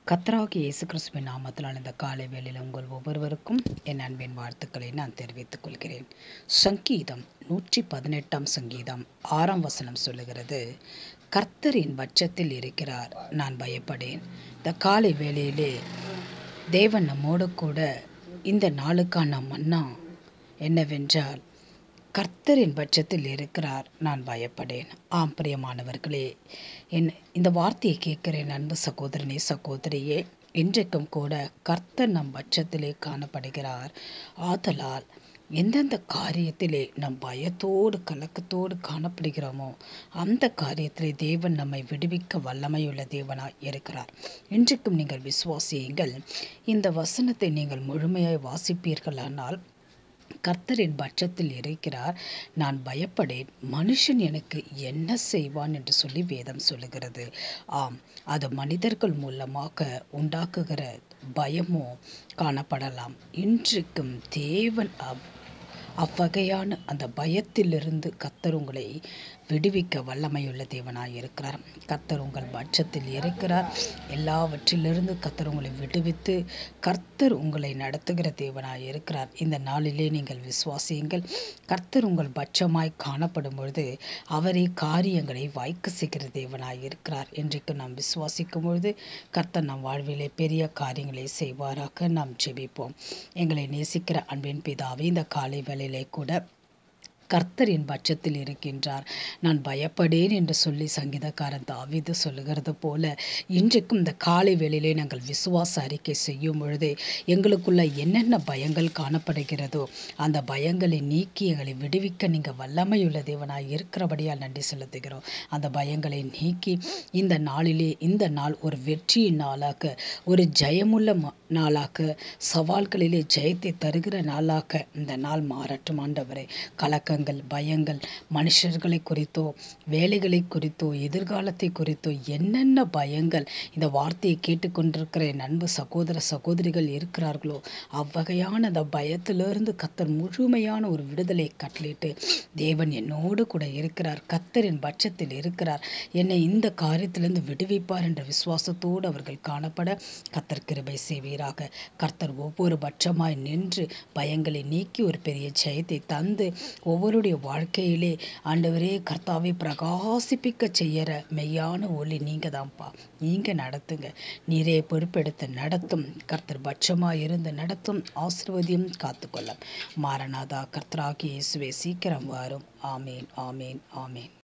கத்தராகி இயேசு கிறிஸ்துவின் நாமத்தினால் இந்த காலை வேளையில் உங்கள் ஒவ்வொருவருக்கும் என் அன்பின் வாழ்த்துக்களை நான் தெரிவித்துக் கொள்கிறேன் சங்கீதம் நூற்றி பதினெட்டாம் சங்கீதம் ஆறாம் வசனம் சொல்லுகிறது கர்த்தரின் பட்சத்தில் இருக்கிறார் நான் பயப்படேன் இந்த காலை வேளையிலே தேவன் நம்மோடு கூட இந்த நாளுக்கான மன்னா என்னவென்றால் கர்த்தரின் பட்சத்தில் இருக்கிறார் நான் பயப்படேன் ஆம் பிரியமானவர்களே என் இந்த வார்த்தையை கேட்கிறேன் அன்பு சகோதரனே சகோதரியே இன்றைக்கும் கூட கர்த்தர் நம் பட்சத்திலே காணப்படுகிறார் ஆதலால் எந்தெந்த காரியத்திலே நம் பயத்தோடு கலக்கத்தோடு காணப்படுகிறோமோ அந்த காரியத்திலே தேவன் நம்மை விடுவிக்க வல்லமையுள்ள தேவனாய் இருக்கிறார் இன்றைக்கும் நீங்கள் விசுவாசியுங்கள் இந்த வசனத்தை நீங்கள் முழுமையாய் வாசிப்பீர்களானால் கர்த்தரின் பட்சத்தில் இருக்கிறார் நான் பயப்படேன் மனுஷன் எனக்கு என்ன செய்வான் என்று சொல்லி வேதம் சொல்லுகிறது ஆம் அது மனிதர்கள் மூலமாக உண்டாக்குகிற பயமோ காணப்படலாம் இன்றைக்கும் தேவன் அவ் அவ்வகையான அந்த பயத்திலிருந்து கத்தர் உங்களை விடுவிக்க வல்லமையுள்ள தேவனாய் இருக்கிறார் கத்தர் உங்கள் பட்சத்தில் இருக்கிறார் எல்லாவற்றிலிருந்து கத்தர் உங்களை விடுவித்து கர்த்தர் உங்களை நடத்துகிற தேவனாய் இருக்கிறார் இந்த நாளிலே நீங்கள் விசுவாசியுங்கள் கர்த்தர் உங்கள் பட்சமாய் காணப்படும் பொழுது அவரே காரியங்களை வாய்க்க செய்கிற தேவனாய் இருக்கிறார் இன்றைக்கு நாம் விசுவாசிக்கும் பொழுது கர்த்தர் நம் வாழ்விலே பெரிய காரியங்களை செய்வாராக நாம் ஜெபிப்போம் எங்களை நேசிக்கிற அன்பின் பிதாவே இந்த காலை வேளையிலே கூட கர்த்தரின் பட்சத்தில் இருக்கின்றார் நான் பயப்படேன் என்று சொல்லி சங்கீதக்காரன் தாவிது சொல்லுகிறது போல இன்றைக்கும் இந்த காலை வேளையிலே நாங்கள் விசுவாச அறிக்கை செய்யும் பொழுது எங்களுக்குள்ள என்னென்ன பயங்கள் காணப்படுகிறதோ அந்த பயங்களை நீக்கி எங்களை விடுவிக்க நீங்கள் வல்லமையுள்ள தேவனாய் இருக்கிறபடியால் நன்றி செலுத்துகிறோம் அந்த பயங்களை நீக்கி இந்த நாளிலே இந்த நாள் ஒரு வெற்றியின் நாளாக ஒரு ஜெயமுள்ள நாளாக சவால்களிலே ஜெயத்தை தருகிற நாளாக இந்த நாள் மாறட்டும் ஆண்டவரே கலக்கங்கள் பயங்கள் மனுஷர்களை குறித்தோ வேலைகளை குறித்தோ எதிர்காலத்தை குறித்தோ என்னென்ன பயங்கள் இந்த வார்த்தையை கேட்டுக்கொண்டிருக்கிற என் அன்பு சகோதர சகோதரிகள் இருக்கிறார்களோ அவ்வகையான அந்த பயத்திலிருந்து கத்தர் முழுமையான ஒரு விடுதலை கட்டளிட்டு தேவன் என்னோடு கூட இருக்கிறார் கத்தரின் பட்சத்தில் இருக்கிறார் என்னை இந்த காரியத்திலிருந்து விடுவிப்பார் என்ற விசுவாசத்தோடு அவர்கள் காணப்பட கத்தர் கிருபை செய்வீராக கர்த்தர் ஒவ்வொரு பட்சமாய் நின்று பயங்களை நீக்கி ஒரு பெரிய ஜெயத்தை தந்து ஒவ்வொருடைய வாழ்க்கையிலே ஆண்டவரே கர்த்தாவை பிரகாசிப்பிக்க செய்யற மெய்யான ஒளி நீங்க தான்ப்பா நீங்க நடத்துங்க நீரே பொறுப்பெடுத்து நடத்தும் கர்த்தர் பட்சமாய் இருந்து நடத்தும் ஆசிர்வதியும் காத்துக்கொள்ளும் மாரநாதா கர்த்தராகி இயேசுவே சீக்கிரம் வரும் ஆமேன் ஆமேன் ஆமேன்